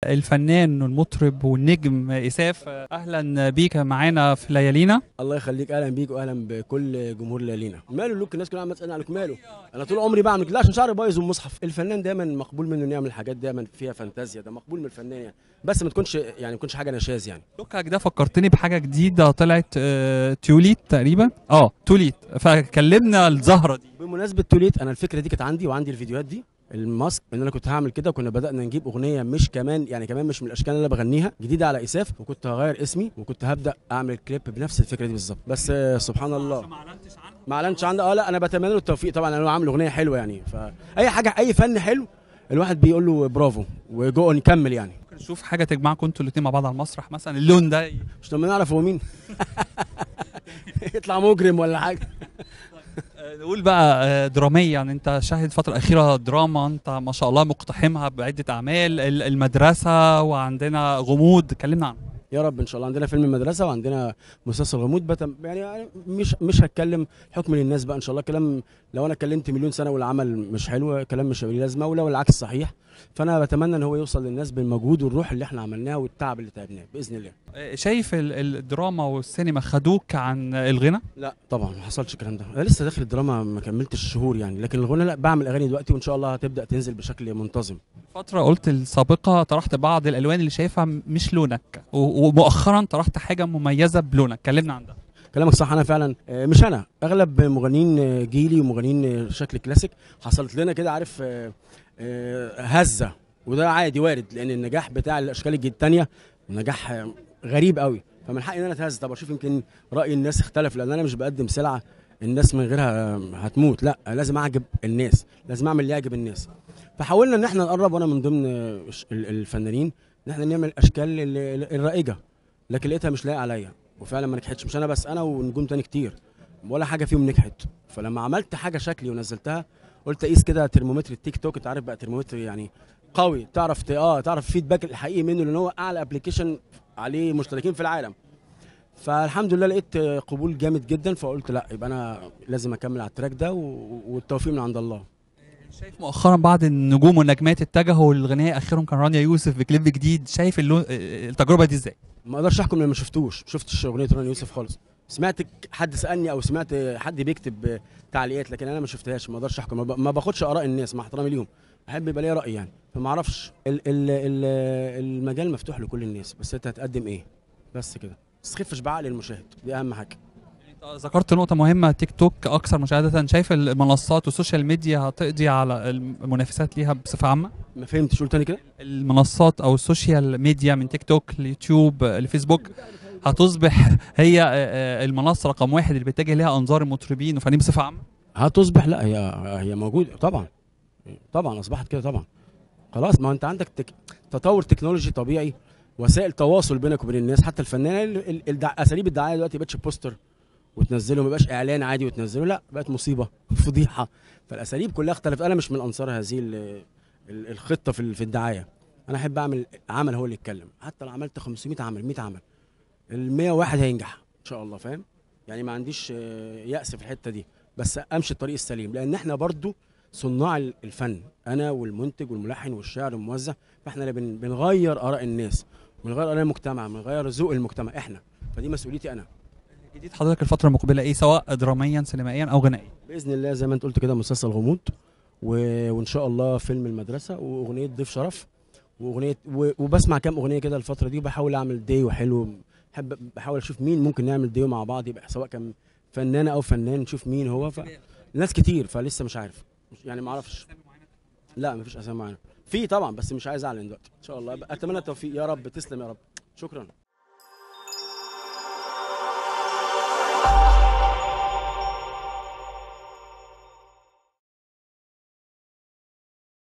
الفنان والمطرب والنجم اساف اهلا بيك معانا في ليالينا الله يخليك اهلا بيك واهلا بكل جمهور ليالينا ماله اللوك الناس كلها عماله تسالني عنك ماله انا طول عمري بعمل كده عشان شعري بايظ والمصحف الفنان دايما مقبول منه انه يعمل حاجات دايما فيها فانتازيا ده مقبول من الفنان يعني بس ما تكونش يعني ما تكونش حاجه نشاز يعني لوكك ده فكرتني بحاجه جديده طلعت آه، تيوليت تقريبا اه توليت فكلمنا الزهره دي بمناسبه توليت انا الفكره دي كانت عندي وعندي الفيديوهات دي الماسك ان انا كنت هعمل كده وكنا بدانا نجيب اغنيه مش كمان يعني كمان مش من الاشكال اللي انا بغنيها جديده على اساف وكنت هغير اسمي وكنت هبدا اعمل كليب بنفس الفكره دي بالظبط بس آه، سبحان الله ما اعلنتش عنها اه لا انا بتمنى له التوفيق طبعا انا عامل اغنيه حلوه يعني فاي حاجه اي فن حلو الواحد بيقول له برافو وجو نكمل يعني ممكن نشوف حاجه تجمعكم انتوا الاثنين مع بعض على المسرح مثلا اللون ده مش لما نعرف هو مين يطلع مجرم ولا حاجه آه، نقول بقى آه، دراميا انت شاهد الفتره الاخيره دراما انت ما شاء الله مقتحمها بعده اعمال ال- المدرسه وعندنا غموض كلمنا عنه يا رب ان شاء الله عندنا فيلم المدرسه وعندنا مسلسل غموض بتم يعني مش مش هتكلم حكم للناس بقى ان شاء الله كلام لو انا اتكلمت مليون سنه والعمل مش حلو كلام مش هيبقى ليه لازمه ولو العكس صحيح فانا بتمنى ان هو يوصل للناس بالمجهود والروح اللي احنا عملناه والتعب اللي تعبناه باذن الله آه، شايف ال- الدراما والسينما خدوك عن الغنى لا طبعا ما حصلش الكلام ده انا لسه داخل الدراما ما كملتش شهور يعني لكن الغنى لا بعمل اغاني دلوقتي وان شاء الله هتبدا تنزل بشكل منتظم فترة قلت السابقة طرحت بعض الألوان اللي شايفها مش لونك و- ومؤخرا طرحت حاجة مميزة بلونك كلمنا عن ده كلامك صح انا فعلا آه، مش انا اغلب مغنيين آه، جيلي ومغنيين آه، شكل كلاسيك حصلت لنا كده عارف آه، آه، هزه وده عادي وارد لان النجاح بتاع الاشكال الجديده الثانيه نجاح آه، غريب قوي فمن حقي ان انا اتهز طب اشوف يمكن راي الناس اختلف لان انا مش بقدم سلعه الناس من غيرها آه، هتموت لا لازم اعجب الناس لازم اعمل اللي يعجب الناس فحاولنا ان احنا نقرب وانا من ضمن آه، الش- ال- الفنانين ان احنا نعمل اشكال ال- ال- الرائجه لكن لقيتها مش لايقه عليا وفعلا ما نجحتش مش انا بس انا ونجوم تاني كتير ولا حاجه فيهم نجحت فلما عملت حاجه شكلي ونزلتها قلت اقيس كده ترمومتر التيك توك انت عارف بقى ترمومتر يعني قوي تعرف ت- اه تعرف فيدباك الحقيقي منه لان هو اعلى ابلكيشن عليه مشتركين في العالم فالحمد لله لقيت آه، قبول جامد جدا فقلت لا يبقى انا لازم اكمل على التراك ده و- والتوفيق من عند الله شايف مؤخرا بعض النجوم والنجمات اتجهوا للغناء اخرهم كان رانيا يوسف بكليب جديد شايف اللون آه، التجربة دي ازاي؟ ما اقدرش احكم لما ما شفتوش ما شفتش اغنيه راني يوسف خالص سمعت ك- حد سالني او سمعت حد بيكتب تعليقات لكن انا ما شفتهاش ما اقدرش احكم ما ب- ما باخدش اراء الناس مع احترامي ليهم احب يبقى ليا راي يعني فما اعرفش ال- ال- ال- المجال مفتوح لكل الناس بس انت هتقدم ايه بس كده بس تخفش بعقل المشاهد دي اهم حاجه أنت ذكرت نقطة مهمة تيك توك أكثر مشاهدة شايف المنصات والسوشيال ميديا هتقضي على المنافسات ليها بصفة عامة؟ ما فهمتش قول تاني كده المنصات او السوشيال ميديا من تيك توك ليوتيوب لفيسبوك هتصبح هي آه، آه، المنصه رقم واحد اللي بيتجه لها انظار المطربين وفنانين بصفه عامه هتصبح لا هي هي موجوده طبعا طبعا اصبحت كده طبعا خلاص ما هو انت عندك تك... تطور تكنولوجي طبيعي وسائل تواصل بينك وبين الناس حتى الفنانه ال- ال- الدع... اساليب الدعايه دلوقتي بقتش بوستر وتنزله ما بقاش اعلان عادي وتنزله لا بقت مصيبه فضيحه فالاساليب كلها اختلفت انا مش من انصار هذه ال... ال- الخطه في ال- في الدعايه انا احب اعمل عمل هو اللي يتكلم حتى لو عملت 500 عمل 100 عمل ال 101 هينجح ان شاء الله فاهم يعني ما عنديش آه، يأس في الحته دي بس امشي الطريق السليم لان احنا برضو صناع ال- الفن انا والمنتج والملحن والشاعر والموزع فاحنا اللي بن- بنغير اراء الناس بنغير اراء المجتمع بنغير ذوق المجتمع احنا فدي مسؤوليتي انا جديد حضرتك الفتره المقبله ايه سواء دراميا سينمائيا او غنائيا باذن الله زي ما انت قلت كده مسلسل غموض و... وان شاء الله فيلم المدرسه واغنيه ضيف شرف واغنيه و... وبسمع كام اغنيه كده الفتره دي وبحاول اعمل ديو حلو بحب بحاول اشوف مين ممكن نعمل ديو مع بعض يبقى سواء كان فنانه او فنان نشوف مين هو ف... ناس كتير فلسه مش عارف مش- يعني ما اعرفش لا مفيش اسامي معينه في طبعا بس مش عايز اعلن دلوقتي ان شاء الله اتمنى التوفيق يا رب تسلم يا رب شكرا